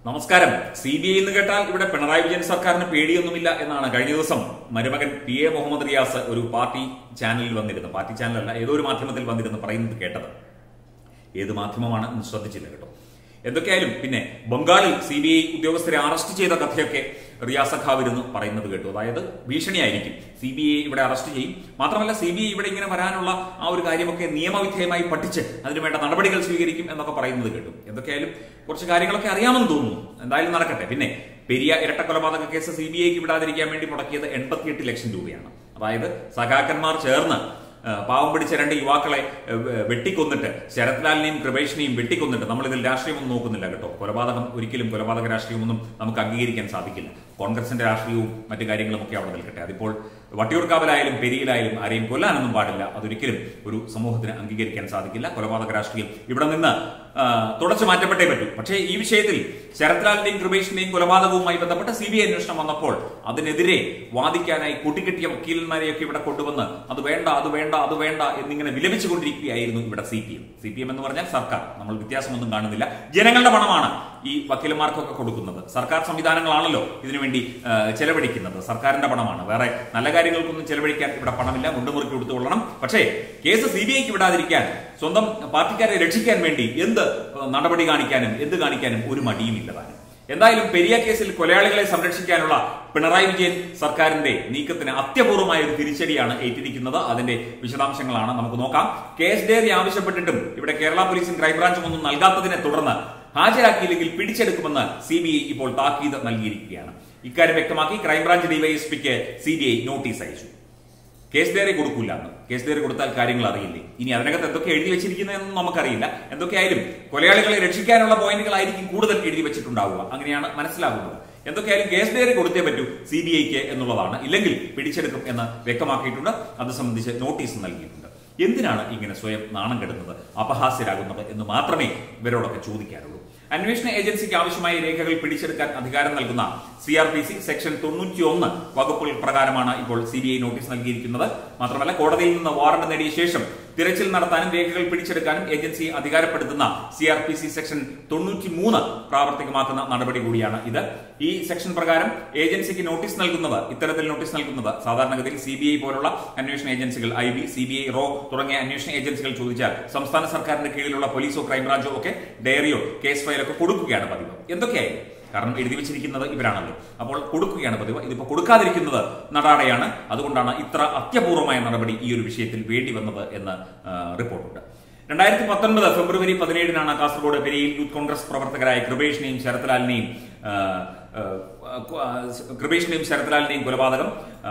നമസ്കാരം C B I എന്ന് കേട്ടാൽ ഇവിടെ പിണറായി വിജയൻ സർക്കാരിന് പേടിയൊന്നുമില്ല എന്നാണ് കഴിഞ്ഞ ദിവസം മരുമകൻ പി എ മുഹമ്മദ് റിയാസ് ഒരു പാർട്ടി ചാനലിൽ വന്നിരുന്നു പാർട്ടി ചാനലല്ല ഏതോ ഒരു മാധ്യമത്തിൽ വന്നിരുന്നു പറയുന്നത് കേട്ടത് ഏത് മാധ്യമമാണ് എന്ന് ശ്രദ്ധിച്ചില്ല കേട്ടോ എന്തൊക്കെയായാലും പിന്നെ ബംഗാളിൽ സി ബി ഐ ഉദ്യോഗസ്ഥരെ അറസ്റ്റ് ചെയ്ത കഥയൊക്കെ റിയാസ് അഖാവിരുന്ന് പറയുന്നത് കേട്ടു അതായത് ഭീഷണിയായിരിക്കും സി ബി ഐ ഇവിടെ അറസ്റ്റ് ചെയ്യും മാത്രമല്ല സി ബി ഐ ഇവിടെ ഇങ്ങനെ വരാനുള്ള ആ ഒരു കാര്യമൊക്കെ നിയമവിധേയമായി പഠിച്ച് അതിനുവേണ്ട നടപടികൾ സ്വീകരിക്കും എന്നൊക്കെ പറയുന്നത് കേട്ടു എന്തൊക്കെയായാലും കുറച്ച് കാര്യങ്ങളൊക്കെ അറിയാമെന്ന് തോന്നുന്നു എന്തായാലും നടക്കട്ടെ പിന്നെ പെരിയ ഇരട്ടക്കൊലപാതക കേസ് സി ബി ഐക്ക് വിടാതിരിക്കാൻ വേണ്ടി മുടക്കിയത് എൺപത്തിയെട്ട് ലക്ഷം രൂപയാണ് അതായത് സഖാക്കന്മാർ ചേർന്ന് ആ, പാവം പിടിച്ച രണ്ട് യുവാക്കളെ ഏ, വെ- വെട്ടിക്കൊന്നിട്ട് ശരത്ലാലിനെയും കൃപേഷിനെയും വെട്ടിക്കൊന്നിട്ട് നമ്മൾ ഇതിൽ രാഷ്ട്രീയമൊന്നും നോക്കുന്നില്ല കേട്ടോ കൊലപാതകം ഒരിക്കലും കൊലപാതക രാഷ്ട്രീയമൊന്നും നമുക്ക് അംഗീകരിക്കാൻ സാധിക്കില്ല കോൺഗ്രസിന്റെ രാഷ്ട്രീയവും മറ്റു കാര്യങ്ങളും ഒക്കെ അവിടെ നിൽക്കട്ടെ അതിപ്പോൾ വട്ടിയൂർക്കാവിലായാലും പെരിയിലായാലും ആരെയും കൊല്ലാനൊന്നും പാടില്ല അതൊരിക്കലും ഒരു സമൂഹത്തിന് അംഗീകരിക്കാൻ സാധിക്കില്ല കൊലപാതക രാഷ്ട്രീയം ഇവിടെ നിന്ന് ആ, തുടച്ചു മാറ്റപ്പെട്ടേ പറ്റൂ പക്ഷേ ഈ വിഷയത്തിൽ ശരത്ലാലിന്റെയും കൃപേഷിന്റെയും കൊലപാതകവുമായി ബന്ധപ്പെട്ട സി ബി ഐ അന്വേഷണം വന്നപ്പോൾ അതിനെതിരെ വാദിക്കാനായി കൂട്ടിക്കെട്ടിയ വക്കീലന്മാരെയൊക്കെ ഇവിടെ കൊണ്ടുവന്ന് അത് വേണ്ട അത് വേണ്ട അത് വേണ്ട എന്നിങ്ങനെ വിലപിച്ചുകൊണ്ടിരിക്കുകയായിരുന്നു ഇവിടെ C P M C P M എന്ന് പറഞ്ഞാൽ സർക്കാർ നമ്മൾ വ്യത്യാസമൊന്നും കാണുന്നില്ല ജനങ്ങളുടെ പണമാണ് ഈ വക്കീലന്മാർക്കൊക്കെ കൊടുക്കുന്നത് സർക്കാർ സംവിധാനങ്ങളാണല്ലോ ഇതിനുവേണ്ടി ആ, ചെലവഴിക്കുന്നത് സർക്കാരിന്റെ പണമാണ് വേറെ നല്ല കാര്യങ്ങൾക്കൊന്നും ചെലവഴിക്കാൻ ഇവിടെ പണമില്ല മുണ്ടുമുറുക്കി കൊടുത്തുകൊള്ളണം പക്ഷേ കേസ് സി ബി ഐക്ക് വിടാതിരിക്കാൻ സ്വന്തം പാർട്ടിക്കാരെ രക്ഷിക്കാൻ വേണ്ടി എന്ത് ആ, നടപടി കാണിക്കാനും എന്ത് കാണിക്കാനും ഒരു മടിയുമില്ലതാനും എന്തായാലും പെരിയ കേസിൽ കൊലയാളികളെ സംരക്ഷിക്കാനുള്ള പിണറായി വിജയൻ സർക്കാരിന്റെ നീക്കത്തിന് അത്യപൂർവമായ ഒരു തിരിച്ചടിയാണ് ഏറ്റിരിക്കുന്നത് അതിന്റെ വിശദാംശങ്ങളാണ് നമുക്ക് നോക്കാം കേസ് ഡയറി ആവശ്യപ്പെട്ടിട്ടും ഇവിടെ കേരള പോലീസും ക്രൈംബ്രാഞ്ചും ഒന്നും നൽകാത്തതിനെ തുടർന്ന് ഹാജരാക്കിയില്ലെങ്കിൽ പിടിച്ചെടുക്കുമെന്ന് സി ബി ഐ ഇപ്പോൾ താക്കീത് നൽകിയിരിക്കുകയാണ് ഇക്കാര്യം വ്യക്തമാക്കി ക്രൈംബ്രാഞ്ച് ഡിവൈഎസ്പിക്ക് സി ബി ഐ നോട്ടീസ് അയച്ചു കേസ് ഡയറി കൊടുക്കൂല എന്ന് കേസ് ഡയറി കൊടുത്താൽ കാര്യങ്ങൾ അറിയില്ലേ ഇനി അതിനകത്ത് എന്തൊക്കെ എഴുതി വെച്ചിരിക്കുന്നതെന്നും നമുക്കറിയില്ല എന്തൊക്കെയായാലും കൊലയാളികളെ രക്ഷിക്കാനുള്ള പോയിന്റുകളായിരിക്കും കൂടുതൽ എഴുതി വെച്ചിട്ടുണ്ടാവുക അങ്ങനെയാണ് മനസ്സിലാകുന്നത് എന്തൊക്കെയായാലും കേസ് ഡയറി കൊടുത്തേ പറ്റൂ സി ബി ഐക്ക് എന്നുള്ളതാണ് ഇല്ലെങ്കിൽ പിടിച്ചെടുക്കും എന്ന് വ്യക്തമാക്കിയിട്ടുണ്ട് അത് സംബന്ധിച്ച് നോട്ടീസ് നൽകിയിട്ടുണ്ട് എന്തിനാണ് ഇങ്ങനെ സ്വയം നാണം കെടുന്നത് അപഹാസ്യരാകുന്നത് എന്ന് മാത്രമേ ഇവരോടൊക്കെ ചോദിക്കാനുള്ളൂ അന്വേഷണ ഏജൻസിക്ക് ആവശ്യമായ രേഖകൾ പിടിച്ചെടുക്കാൻ അധികാരം നൽകുന്ന C R P C section തൊണ്ണൂറ്റി ഒന്ന് വകുപ്പുകൾ പ്രകാരമാണ് ഇപ്പോൾ സി ബി ഐ നോട്ടീസ് നൽകിയിരിക്കുന്നത് മാത്രമല്ല കോടതിയിൽ നിന്ന് വാറണ്ട് നേടിയ ശേഷം തിരച്ചിൽ നടത്താനും രേഖകൾ പിടിച്ചെടുക്കാനും ഏജൻസി അധികാരപ്പെടുത്തുന്ന C R P C section തൊണ്ണൂറ്റി മൂന്ന് പ്രാവർത്തികമാക്കുന്ന നടപടി കൂടിയാണ് ഇത് ഈ സെക്ഷൻ പ്രകാരം ഏജൻസിക്ക് നോട്ടീസ് നൽകുന്നത് ഇത്തരത്തിൽ നോട്ടീസ് നൽകുന്നത് സാധാരണഗതിയിൽ സി ബി ഐ പോലുള്ള അന്വേഷണ ഏജൻസികൾ I B C B I റോ തുടങ്ങിയ അന്വേഷണ ഏജൻസികൾ ചോദിച്ചാൽ സംസ്ഥാന സർക്കാരിന്റെ കീഴിലുള്ള പോലീസോ ക്രൈംബ്രാഞ്ചോ ഒക്കെ ഡയറിയോ കേസ് ഫയലൊക്കെ കൊടുക്കുകയാണ് പതിവ് എന്തൊക്കെയായാലും കാരണം എഴുതി വെച്ചിരിക്കുന്നത് ഇവരാണല്ലോ അപ്പോൾ കൊടുക്കുകയാണ് പതിവ് ഇതിപ്പോ കൊടുക്കാതിരിക്കുന്നത് നടാടയാണ് അതുകൊണ്ടാണ് ഇത്ര അത്യപൂർവമായ നടപടി ഈ ഒരു വിഷയത്തിൽ വേണ്ടി വന്നത് എന്ന് ആ, റിപ്പോർട്ടുണ്ട് രണ്ടായിരത്തി പത്തൊൻപത് ഫെബ്രുവരി പതിനേഴിനാണ് കാസർഗോഡ് പെരിയിൽ യൂത്ത് കോൺഗ്രസ് പ്രവർത്തകരായ കൃപേഷിനെയും ശരത്ലാലിനെയും ആ, ആ, ആ, കൃപേഷിനെയും ശരത്ലാലിനെയും കൊലപാതകം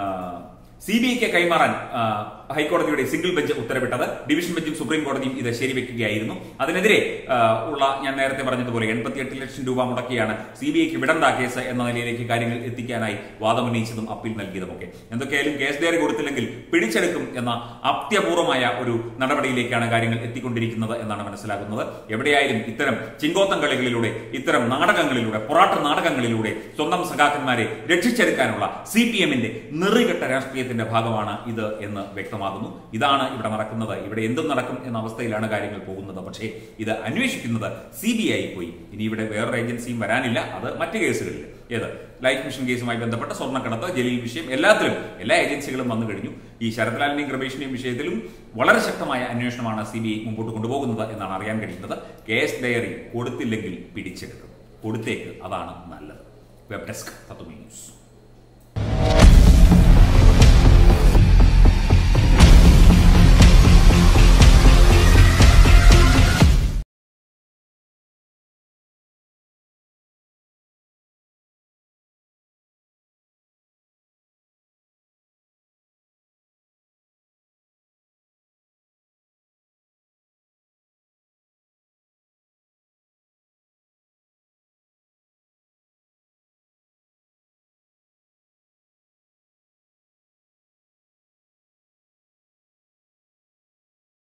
സി ബി ഐക്ക് കൈമാറാൻ ആ, ഹൈക്കോടതിയുടെ സിംഗിൾ ബെഞ്ച് ഉത്തരവിട്ടത് ഡിവിഷൻ ബെഞ്ചും സുപ്രീം കോടതിയും ഇത് ശരിവെക്കുകയായിരുന്നു അതിനെതിരെ ആ, ഉള്ള ഞാൻ നേരത്തെ പറഞ്ഞതുപോലെ എൺപത്തിയെട്ട് ലക്ഷം രൂപ മുടക്കിയാണ് സി ബി ഐക്ക് വിടണ്ട കേസ് എന്ന നിലയിലേക്ക് കാര്യങ്ങൾ എത്തിക്കാനായി വാദമുന്നയിച്ചതും അപ്പീൽ നൽകിയതുമൊക്കെ എന്തൊക്കെയായാലും കേസ് ഡയറി കൊടുത്തില്ലെങ്കിൽ പിടിച്ചെടുക്കും എന്ന അത്യപൂർവമായ ഒരു നടപടിയിലേക്കാണ് കാര്യങ്ങൾ എത്തിക്കൊണ്ടിരിക്കുന്നത് എന്നാണ് മനസ്സിലാകുന്നത് എവിടെയായാലും ഇത്തരം ചിങ്കോത്തം കളികളിലൂടെ ഇത്തരം നാടകങ്ങളിലൂടെ പൊറാട്ട നാടകങ്ങളിലൂടെ സ്വന്തം സഖാക്കന്മാരെ രക്ഷിച്ചെടുക്കാനുള്ള സി പി എമ്മിന്റെ നെറികെട്ട രാഷ്ട്രീയത്തിന്റെ ഭാഗമാണ് ഇത് എന്ന് വ്യക്തമാകുന്നു ഇതാണ് ഇവിടെ നടക്കുന്നത് ഇവിടെ എന്തും നടക്കും എന്ന അവസ്ഥയിലാണ് കാര്യങ്ങൾ പോകുന്നത് പക്ഷേ ഇത് അന്വേഷിക്കുന്നത് സി ബി ഐ പോയി ഇനി ഇവിടെ വേറൊരു ഏജൻസിയും വരാനില്ല അത് മറ്റ് കേസുകളിൽ ഏത് ലൈഫ് മിഷൻ കേസുമായി ബന്ധപ്പെട്ട സ്വർണ്ണക്കടത്ത് ജലീൽ വിഷയം എല്ലാത്തിലും എല്ലാ ഏജൻസികളും വന്നു കഴിഞ്ഞു ഈ ശരത്ലാലിന്റെയും കൃപേഷിന്റെയും വിഷയത്തിലും വളരെ ശക്തമായ അന്വേഷണമാണ് സി ബി ഐ മുമ്പോട്ട് കൊണ്ടുപോകുന്നത് എന്നാണ് അറിയാൻ കഴിയുന്നത് കേസ് ഡയറി കൊടുത്തില്ലെങ്കിൽ പിടിച്ചെടുക്കും കൊടുത്തേക്ക് അതാണ് നല്ലത് വെബ് ഡെസ്ക് തത്വമി ന്യൂസ്